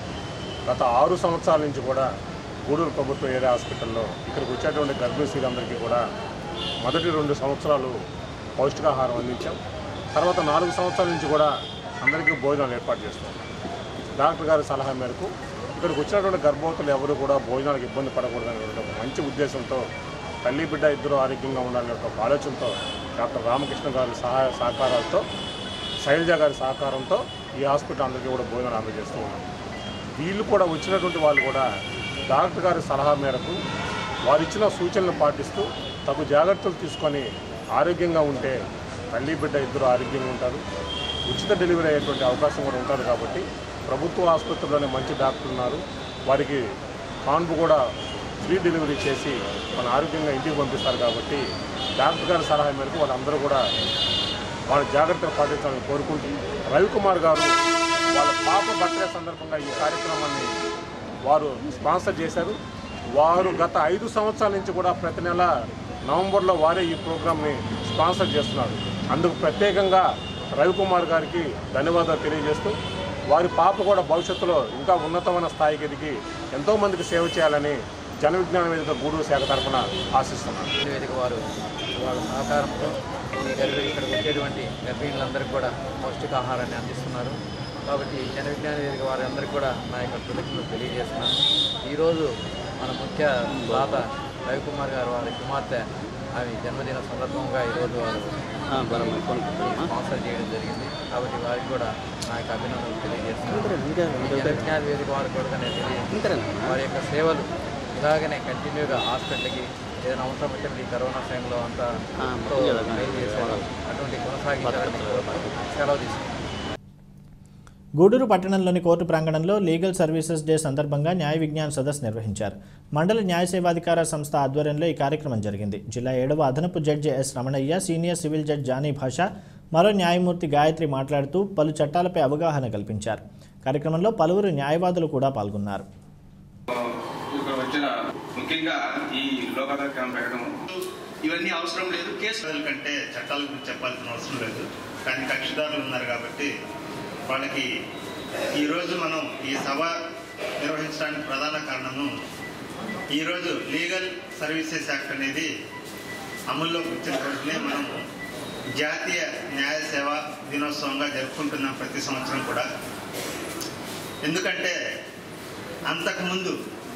గత ఆరు సంవత్సరాల నుంచి కూడా గూడూరు ప్రభుత్వ ఏరియా హాస్పిటల్లో ఇక్కడికి వచ్చేటువంటి గర్భిణీ స్త్రీలందరికీ కూడా మొదటి రెండు సంవత్సరాలు పౌష్టికాహారం అందించాం తర్వాత నాలుగు సంవత్సరాల నుంచి కూడా అందరికీ భోజనాలు ఏర్పాటు చేస్తాం డాక్టర్ గారి సలహా మేరకు ఇక్కడికి వచ్చినటువంటి గర్భవతులు ఎవరు కూడా భోజనాలకు ఇబ్బంది పడకూడదనే ఒక మంచి ఉద్దేశంతో తల్లి బిడ్డ ఇద్దరు ఆరోగ్యంగా ఉండాలనే ఒక ఆలోచనతో డాక్టర్ రామకృష్ణ గారి సహాయ సహకారాలతో శైలజ గారి సహకారంతో ఈ హాస్పిటల్ అందరికీ కూడా భోజనాలు అందజేస్తూ ఉన్నాం వీళ్ళు కూడా వచ్చినటువంటి వాళ్ళు కూడా డాక్టర్ గారి సలహా మేరకు వారు ఇచ్చిన సూచనలు పాటిస్తూ తగు జాగ్రత్తలు తీసుకొని ఆరోగ్యంగా ఉంటే తల్లి బిడ్డ ఇద్దరు ఆరోగ్యంగా ఉంటారు ఉచిత డెలివరీ అయ్యేటువంటి అవకాశం కూడా ఉంటుంది కాబట్టి ప్రభుత్వ ఆసుపత్రిలోనే మంచి డాక్టర్లు ఉన్నారు వారికి కాన్పు కూడా ఫ్రీ డెలివరీ చేసి మన ఆరోగ్యంగా ఇంటికి పంపిస్తారు కాబట్టి డాక్టర్ గారి సలహా మేరకు వాళ్ళందరూ కూడా వాళ్ళ జాగ్రత్తలు పాటించాలని కోరుకుంటూ రవికుమార్ గారు వాళ్ళ పాప బర్త్డే సందర్భంగా ఈ కార్యక్రమాన్ని వారు స్పాన్సర్ చేశారు వారు గత ఐదు సంవత్సరాల నుంచి కూడా ప్రతి నెల నవంబర్లో వారే ఈ ప్రోగ్రామ్ని స్పాన్సర్ చేస్తున్నారు అందుకు ప్రత్యేకంగా రవికుమార్ గారికి ధన్యవాదాలు తెలియజేస్తూ వారి పాప కూడా భవిష్యత్తులో ఇంకా ఉన్నతమైన స్థాయికి ఎదిగి ఎంతోమందికి సేవ చేయాలని జన విజ్ఞాన వేదిక గూడూరు శాఖ తరఫున ఆశిస్తున్నాను వేదిక వారు వాళ్ళ సహకారంతో ఈ గర్భిణి ఇక్కడికి వచ్చేటువంటి గర్భిణులందరికీ కూడా పౌష్టికాహారాన్ని అందిస్తున్నారు కాబట్టి జన విజ్ఞాన వేదిక వారి అందరికీ కూడా నా యొక్క కృతజ్ఞతలు తెలియజేస్తున్నాను ఈరోజు మన ముఖ్య దాత రవికుమార్ గారు వారి కుమార్తె ఆమె జన్మదిన సందర్భంగా ఈరోజు వారు స్పాన్సర్ చేయడం జరిగింది కాబట్టి వారికి కూడా నా యొక్క అభినందనలు తెలియజేస్తున్నాను ఈ జన విజ్ఞాన వేదిక వారికి కూడా నేను తెలియజేస్తున్నాను వారి యొక్క సేవలు ఇలాగనే కంటిన్యూగా హాస్పిటల్కి ఏదైనా అవసరం ఉంటే ఈ కరోనా టైంలో అంతా ఎంతో మేలు చేశారు అటువంటి కొనసాగించాలని కోరుతూ సెలవు తీసుకుంటాను గూడూరు పట్టణంలోని కోర్టు ప్రాంగణంలో లీగల్ సర్వీసెస్ డే సందర్భంగా న్యాయ విజ్ఞాన సదస్సు నిర్వహించారు మండల న్యాయ సేవాధికార సంస్థ ఆధ్వర్యంలో ఈ కార్యక్రమం జరిగింది జిల్లా ఏడవ అదనపు judge S Ramanaiah senior civil judge Johnny Basha మరో న్యాయమూర్తి గాయత్రి మాట్లాడుతూ పలు చట్టాలపై అవగాహన కల్పించారు కార్యక్రమంలో పలువురు న్యాయవాదులు కూడా పాల్గొన్నారు ఇక్కడ వచ్చిన ముఖ్యంగా ఈ లోకాల క్యాంప్ పెట్టడం ఇవన్నీ అవసరం లేదు కేసు కంటే చట్టాల గురించి చెప్పాల్సిన అవసరం లేదు కానీ కక్షిదారులు ఉన్నారు కాబట్టి వాళ్ళకి ఈరోజు మనం ఈ సభ నిర్వహించడానికి ప్రధాన కారణము ఈరోజు లీగల్ సర్వీసెస్ యాక్ట్ అనేది అమల్లోకి వచ్చిన రోజునే మనం జాతీయ న్యాయ సేవ దినోత్సవంగా జరుపుకుంటున్నాం ప్రతి సంవత్సరం కూడా ఎందుకంటే అంతకుముందు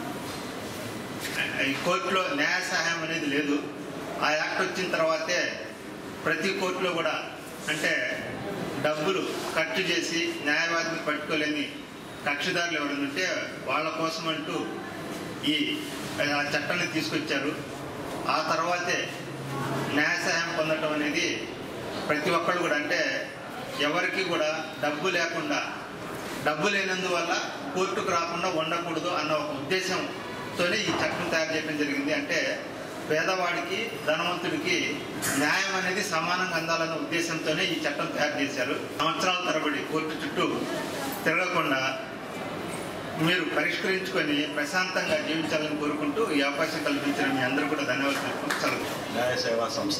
ఈ కోర్టులో న్యాయ సహాయం అనేది లేదు ఆ యాక్ట్ వచ్చిన తర్వాతే ప్రతి కోర్టులో కూడా అంటే డబ్బులు ఖర్చు చేసి న్యాయవాదిని పట్టుకోలేని కక్షిదారులు ఎవరైనా ఉంటే వాళ్ళ కోసం అంటూ ఈ ఆ చట్టాన్ని తీసుకొచ్చారు ఆ తర్వాతే న్యాయ సహాయం పొందడం అనేది ప్రతి ఒక్కళ్ళు కూడా అంటే ఎవరికి కూడా డబ్బు లేకుండా డబ్బు లేనందువల్ల కోర్టుకు రాకుండా ఉండకూడదు అన్న ఒక ఉద్దేశంతోనే ఈ చట్టం తయారు చేయడం జరిగింది అంటే పేదవాడికి ధనవంతుడికి న్యాయం అనేది సమానంగా అందాలన్న ఉద్దేశంతోనే ఈ చట్టం తయారు చేశారు సంవత్సరాల తరబడి కోర్టు చుట్టూ తిరగకుండా మీరు పరిష్కరించుకొని ప్రశాంతంగా జీవించాలని కోరుకుంటూ ఈ అవకాశం కల్పించిన మీ అందరూ కూడా ధన్యవాదాలు తెలుపుకుంటూ సెలవు న్యాయ సేవా సంస్థ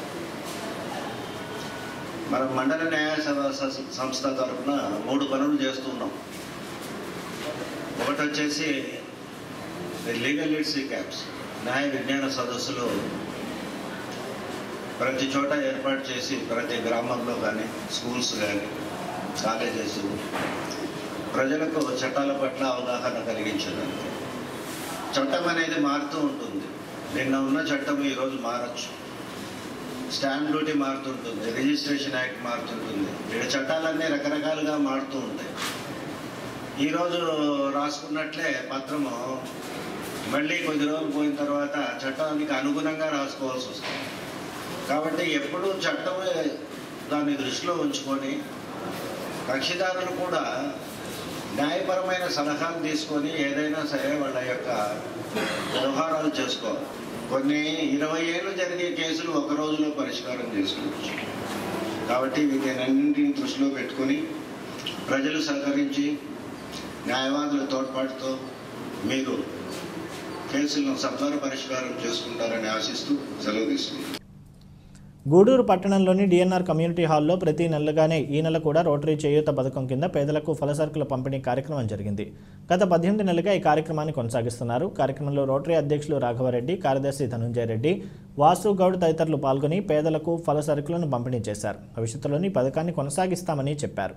మన మండల న్యాయ సేవా స- సంస్థ తరఫున మూడు పనులు చేస్తున్నాం ఒకటి వచ్చేసి లీగల్ లిటసీ క్యాంప్స్ న్యాయ విజ్ఞాన సదస్సులు ప్రతి చోట ఏర్పాటు చేసి ప్రతి గ్రామంలో కానీ స్కూల్స్ కానీ కాలేజెస్ ప్రజలకు చట్టాల పట్ల అవగాహన కలిగించడానికి చట్టం అనేది మారుతూ ఉంటుంది నిన్న ఉన్న చట్టం ఈరోజు మారచ్చు స్టాంప్ డ్యూటీ మారుతుంటుంది రిజిస్ట్రేషన్ యాక్ట్ మారుతుంటుంది ఇక్కడ చట్టాలన్నీ రకరకాలుగా మారుతూ ఉంటాయి ఈరోజు రాసుకున్నట్లే పత్రము మళ్ళీ కొద్ది రోజులు పోయిన తర్వాత చట్టానికి అనుగుణంగా రాసుకోవాల్సి వస్తుంది కాబట్టి ఎప్పుడూ చట్టమే దాన్ని దృష్టిలో ఉంచుకొని కక్షిదారులు కూడా న్యాయపరమైన సలహాలు తీసుకొని ఏదైనా సరే వాళ్ళ యొక్క వ్యవహారాలు చేసుకోవాలి కొన్ని ఇరవై ఏళ్ళు జరిగే కేసులు ఒక రోజులో పరిష్కారం చేసుకోవచ్చు కాబట్టి వీటినన్నింటినీ దృష్టిలో పెట్టుకొని ప్రజలు సహకరించి న్యాయవాదుల తోడ్పాటుతో మీరు కేసులను సత్వర పరిష్కారం చేసుకుంటారని ఆశిస్తూ సెలవు తీసుకుంటాను గూడూరు పట్టణంలోని డిఎన్ఆర్ కమ్యూనిటీ హాల్లో ప్రతి నెలగానే ఈ నెల కూడా రోటరీ చేయూత పథకం కింద పేదలకు ఫలసరుకుల పంపిణీ కార్యక్రమం జరిగింది గత పద్దెనిమిది నెలలుగా ఈ కార్యక్రమాన్ని కొనసాగిస్తున్నారు కార్యక్రమంలో రోటరీ అధ్యక్షులు రాఘవరెడ్డి కార్యదర్శి ధనుంజయ రెడ్డి వాసు గౌడ్ తదితరులు పాల్గొని పేదలకు ఫలసరుకులను పంపిణీ చేశారు భవిష్యత్తులోని ఈ పథకాన్ని కొనసాగిస్తామని చెప్పారు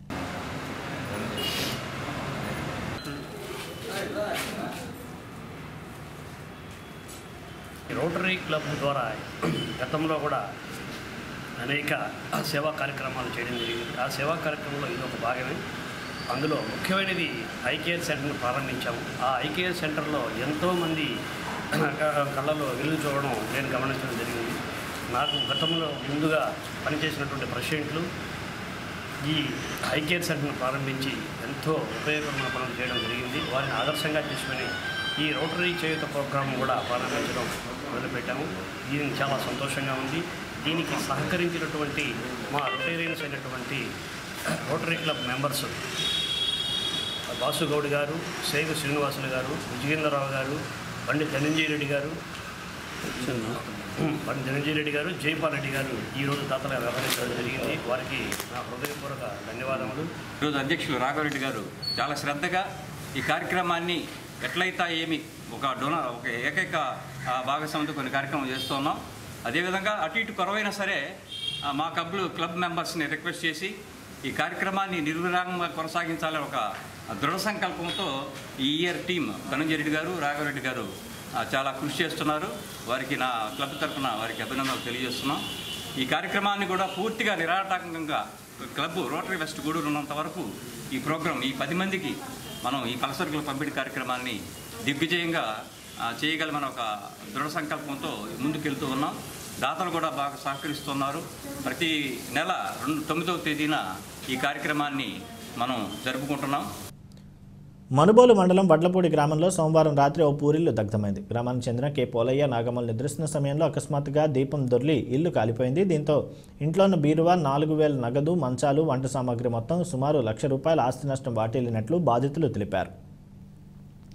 రోటరీ క్లబ్ ద్వారా గతంలో కూడా అనేక సేవా కార్యక్రమాలు చేయడం జరిగింది ఆ సేవా కార్యక్రమంలో ఇది ఒక భాగమే అందులో ముఖ్యమైనది ఐకేఆర్ సెంటర్ను ప్రారంభించాము ఆ ఐకేఆర్ సెంటర్లో ఎంతోమంది కళ్ళలో వెలుగు చూడడం నేను గమనించడం జరిగింది నాకు గతంలో ముందుగా పనిచేసినటువంటి ప్రెసిడెంట్లు ఈ ఐకేర్ సెంటర్ను ప్రారంభించి ఎంతో ఉపయోగకరమైన పనులు చేయడం జరిగింది వారిని ఆదర్శంగా తీసుకుని ఈ రోటరీ చేయుత ప్రోగ్రాం కూడా ప్రారంభించడం మొదలుపెట్టాము దీనికి చాలా సంతోషంగా ఉంది దీనికి సహకరించినటువంటి మా రొటేరియన్స్ అయినటువంటి రోటరీ క్లబ్ మెంబర్స్ వాసుగౌడ్ గారు సేగు శ్రీనివాసులు గారు విజయేంద్రరావు గారు బండి ధనంజయ రెడ్డి గారు బండి ధనంజయ రెడ్డి గారు జైపాల్ రెడ్డి గారు ఈరోజు దాతలుగా వ్యవహరించడం జరిగింది వారికి నా హృదయపూర్వక ధన్యవాదములు ఈరోజు అధ్యక్షులు రాఘవరెడ్డి గారు చాలా శ్రద్ధగా ఈ కార్యక్రమాన్ని ఎట్లయితే ఏమి ఒక డొన ఒక ఏకైక ఆ, భాగస్వామితో కొన్ని కార్యక్రమం చేస్తున్నాం అదేవిధంగా అటు ఇటు కొరవైనా సరే ఆ, మా క్లబ్లు క్లబ్ మెంబర్స్ని రిక్వెస్ట్ చేసి ఈ కార్యక్రమాన్ని నిర్విరామంగా కొనసాగించాలని ఒక దృఢ సంకల్పంతో ఈ ఇయర్ టీం ధనంజయ రెడ్డి గారు రాఘవరెడ్డి గారు ఆ, చాలా కృషి చేస్తున్నారు వారికి నా క్లబ్ తరఫున వారికి అభినందనలు తెలియజేస్తున్నాం ఈ కార్యక్రమాన్ని కూడా పూర్తిగా నిరాటంకంగా క్లబ్ రోటరీ వెస్ట్ గూడూరు ఉన్నంత వరకు ఈ ప్రోగ్రాం ఈ పది మందికి మనం ఈ పలసరుకుల పంపిణీ కార్యక్రమాన్ని దిగ్విజయంగా ఆ, చేయగలమని ఒక దృఢ సంకల్పంతో ముందుకెళ్తూ ఉన్నాం దాతలు కూడా బాగా సహకరిస్తున్నారు ప్రతి నెల రెండు తొమ్మిదవ తేదీన ఈ కార్యక్రమాన్ని మనం జరుపుకుంటున్నాం మనుబోలు మండలం వడ్లపూడి గ్రామంలో సోమవారం రాత్రి ఓ పూరిల్లు దగ్ధమైంది గ్రామానికి చెందిన కె పోలయ్య నాగమ్మలు నిద్రిస్తున్న సమయంలో అకస్మాత్తుగా దీపం దొర్లి ఇల్లు కాలిపోయింది దీంతో ఇంట్లో ఉన్న బీరువా నాలుగు వేల నగదు మంచాలు వంట సామాగ్రి మొత్తం సుమారు లక్ష రూపాయల ఆస్తి నష్టం వాటిల్లినట్లు బాధితులు తెలిపారు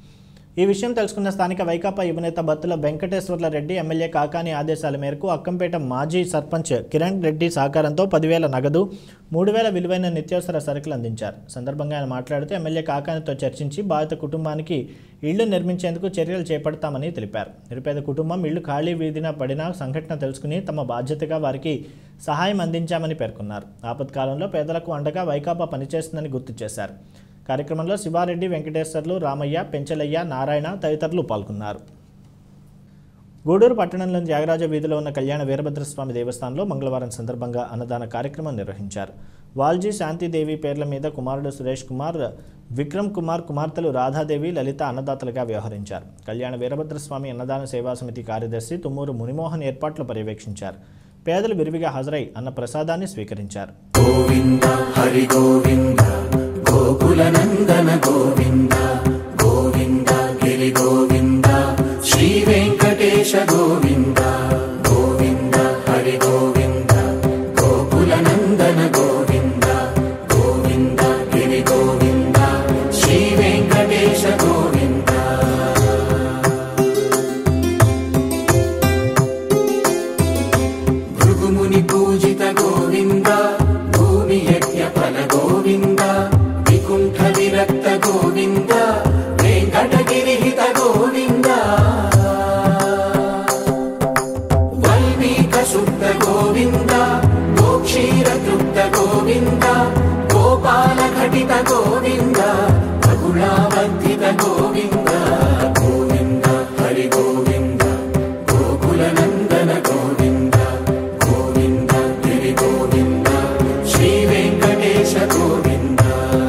ఈ విషయం తెలుసుకున్న స్థానిక వైకాపా యువనేత బత్తుల వెంకటేశ్వర్ల రెడ్డి ఎమ్మెల్యే కాకాని ఆదేశాల మేరకు అక్కంపేట మాజీ సర్పంచ్ కిరణ్ రెడ్డి సహకారంతో పదివేల నగదు మూడు వేల విలువైన నిత్యావసర సరుకులు అందించారు సందర్భంగా ఆయన మాట్లాడుతూ ఎమ్మెల్యే కాకానితో చర్చించి బాధిత కుటుంబానికి ఇళ్లు నిర్మించేందుకు చర్యలు చేపడతామని తెలిపారు నిరుపేద కుటుంబం ఇళ్లు ఖాళీ వీధిన పడిన సంఘటన తెలుసుకుని తమ బాధ్యతగా వారికి సహాయం అందించామని పేర్కొన్నారు ఆపత్కాలంలో పేదలకు అండగా వైకాపా పనిచేస్తుందని గుర్తు చేశారు కార్యక్రమంలో శివారెడ్డి వెంకటేశ్వర్లు రామయ్య పెంచలయ్య నారాయణ తదితరులు పాల్గొన్నారు గూడూరు పట్టణంలోని త్యాగరాజ వీధిలో ఉన్న కళ్యాణ వీరభద్రస్వామి దేవస్థానంలో మంగళవారం సందర్భంగా అన్నదాన కార్యక్రమం నిర్వహించారు వాల్జీ శాంతిదేవి పేర్ల మీద కుమారుడు సురేష్ కుమార్ విక్రమ్ కుమార్ కుమార్తెలు రాధాదేవి లలిత అన్నదాతలుగా వ్యవహరించారు కళ్యాణ వీరభద్రస్వామి అన్నదాన సేవా సమితి కార్యదర్శి తుమ్మూరు మునిమోహన్ ఏర్పాట్లు పర్యవేక్షించారు పేదలు విరివిగా హాజరై అన్న ప్రసాదాన్ని స్వీకరించారు గోవింద హరి గోవింద గోకుల నందన గోవింద గోవింద గిరి గోవింద శ్రీ వెంకటేశ గోవింద గోవింద హరి గోవింద గోకుల నందన గోవింద గోవింద గిరి గోవింద శ్రీ వెంకటేశ గోవింద భృగుముని పూజిత గోవింద భూమి యజ్ఞ ఫల గోవింద వికుంఠ విరక్త గోవింద వెంకటగిరిహిత గోవింద వల్మీక శుద్ధ గోవింద గోక్షీర తృప్త గోవింద గోపాల ఘటిత గోవింద బహుళావర్ధిత గోవింద గోవింద హరి గోవింద గోకుల నందన గోవింద గోవింద గిరి గోవింద శ్రీ వెంకటేశ గోవింద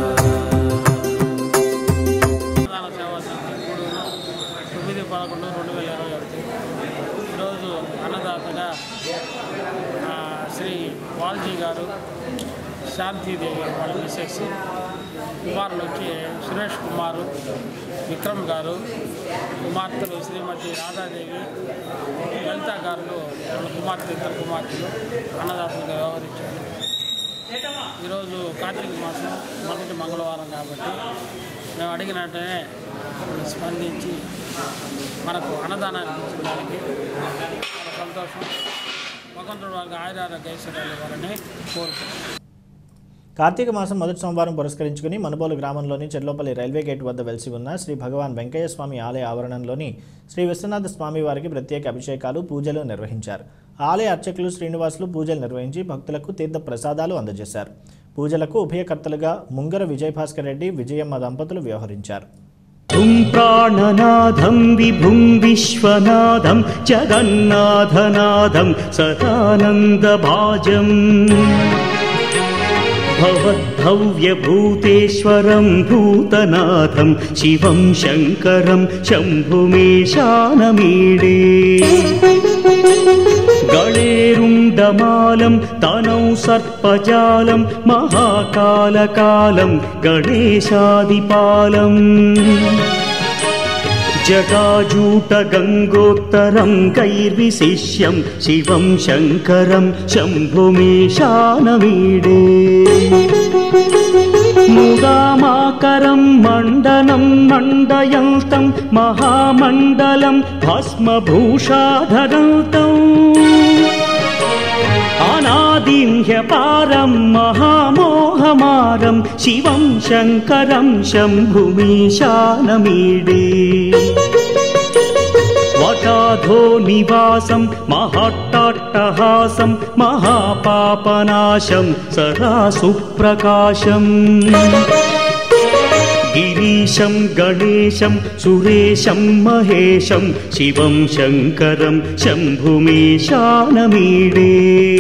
ప్రధాన సేవా సమితి గూడూరు తొమ్మిది పదకొండు రెండు వేల ఇరవై ఒకటి ఈరోజు అన్నదాతగా ఆ, శ్రీ వాల్జీ గారు శాంతిదేవి వాళ్ళ మిస్సెస్ కుమారులు వచ్చి సురేష్ కుమారు విక్రమ్ గారు కుమార్తెలు శ్రీమతి రాధాదేవి లలిత గారు వాళ్ళ కుమార్తె ఇద్దరు కుమార్తెలు అన్నదాతలుగా వ్యవహరించారు ఈరోజు కార్తీక మాసం మొదటి మంగళవారం కాబట్టి మేము అడిగిన వెంటనే వాళ్ళు స్పందించి మనకు అన్నదానాన్ని ఇచ్చడానికి చాలా సంతోషం భగవంతుడు వాళ్ళకి ఆయురారోగ్య ఐశ్వర్యాలు ఇవ్వాలని కోరుకుంటున్నాం కార్తీక మాసం మొదటి సోమవారం పురస్కరించుకుని మనుబోలు గ్రామంలోని చెర్లోపల్లి రైల్వే గేట్ వద్ద వెలిసి ఉన్న శ్రీ భగవాన్ వెంకయ్య స్వామి ఆలయ ఆవరణంలోని శ్రీ విశ్వనాథ స్వామి వారికి ప్రత్యేక అభిషేకాలు పూజలు నిర్వహించారు ఆలయ అర్చకులు శ్రీనివాసులు పూజలు నిర్వహించి భక్తులకు తీర్థ ప్రసాదాలు అందజేశారు పూజలకు ఉభయకర్తలుగా ముంగర విజయభాస్కర్ రెడ్డి విజయమ్మ దంపతులు వ్యవహరించారు ुं प्राणनाथं विभुं विश्वनाथं जगन्नाथनाथं सदानन्दभाजम् भवद्भव्यभूतेश्वरं भूतनाथं शिवं शङ्करं शम्भुमेशानमीडे गणेरुण्डमालं तनौ सर्पजालं महाकालकालं गणेशादिपालम् जटाजूटगङ्गोत्तरं कैर्विशिष्यं शिवं शङ्करं शम्भुमेशानमीडे मुदामाकरं मण्डनं मण्डयन्तं महामण्डलं भस्मभूषाधरन्तम् अनादिं ह्यपारं महामोहमारं शिवं शङ्करं शम्भुमीशानमीडे वटाधो निवासं महाट्टाट्टहासं महापापनाशं सदा सुप्रकाशम् गिरीशं गणेशं सुरेशं महेशं शिवं शङ्करं शम्भुमेशानमीडे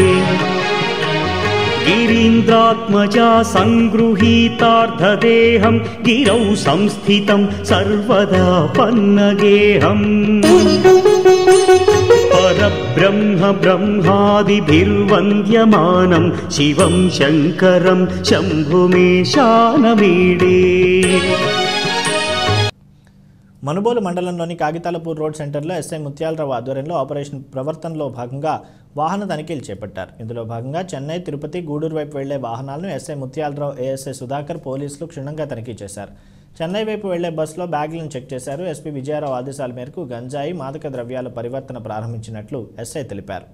गिरीन्द्रात्मजा सङ्गृहीतार्धदेहं गिरौ संस्थितं सर्वदा पन्नगेहम् परब्रह्म ब्रह्मादिभिर्वन्द्यमानं शिवं शङ्करं शम्भुमेशानमीडे మనుబోలు మండలంలోని కాగితాలపూర్ రోడ్ సెంటర్లో ఎస్ఐ ముత్యాలరావు ఆధ్వర్యంలో ఆపరేషన్ ప్రవర్తనలో భాగంగా వాహన తనిఖీలు చేపట్టారు ఇందులో భాగంగా చెన్నై తిరుపతి గూడూరు వైపు వెళ్లే వాహనాలను ఎస్ఐ ముత్యాలరావు ఏఎస్ఐ సుధాకర్ పోలీసులు క్షుణ్ణంగా తనిఖీ చేశారు చెన్నై వైపు వెళ్లే బస్సులో బ్యాగులను చెక్ చేశారు ఎస్పీ విజయారావు ఆదేశాల మేరకు గంజాయి మాదక ద్రవ్యాల పరివర్తన ప్రారంభించినట్లు ఎస్ఐ తెలిపారు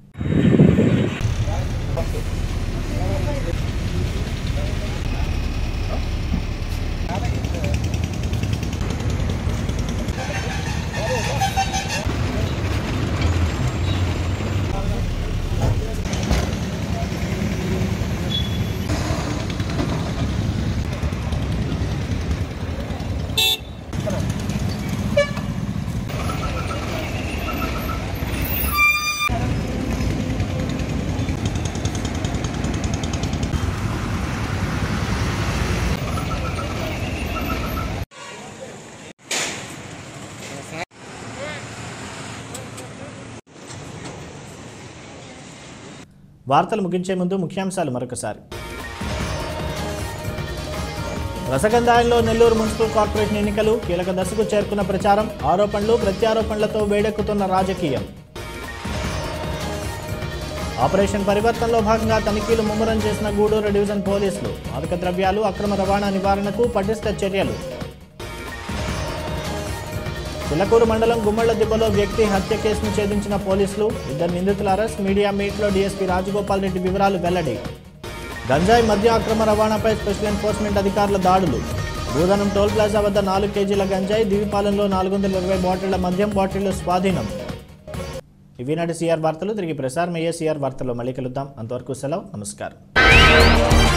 వార్తలు ముగించే ముందు ముఖ్యాంశాలు మరొకసారి రసగంధాయంలో నెల్లూరు మున్సిపల్ కార్పొరేషన్ ఎన్నికలు కీలక దశకు చేరుకున్న ప్రచారం ఆరోపణలు ప్రత్యారోపణలతో వేడెక్కుతున్న రాజకీయం ఆపరేషన్ పరివర్తనలో భాగంగా తనిఖీలు ముమ్మరం చేసిన గూడూరు డివిజన్ పోలీసులు మాదక ద్రవ్యాలు అక్రమ రవాణా నివారణకు పటిష్ట చర్యలు చిలకూరు మండలం గుమ్మళ్ల దిబ్బలో వ్యక్తి హత్య కేసును ఛేదించిన పోలీసులు ఇద్దరు నిందితుల అరెస్ట్ మీడియా మీట్లో డీఎస్పీ రాజగోపాల్ రెడ్డి వివరాలు వెల్లడి గంజాయి మద్య అక్రమ రవాణాపై స్పెషల్ ఎన్ఫోర్స్మెంట్ అధికారుల దాడులు భూదనం టోల్ ప్లాజా వద్ద నాలుగు కేజీల గంజాయి దివిపాలెంలో నాలుగు వందల ఇరవై బాటిళ్ల మద్యం బాటిళ్లు స్వాధీనం ఇవి నాటి సిఆర్ వార్తలు తిరిగి ప్రసారం అయ్యే సిఆర్ వార్తల్లో మళ్ళీ కలుద్దాం అంతవరకు సెలవు నమస్కారం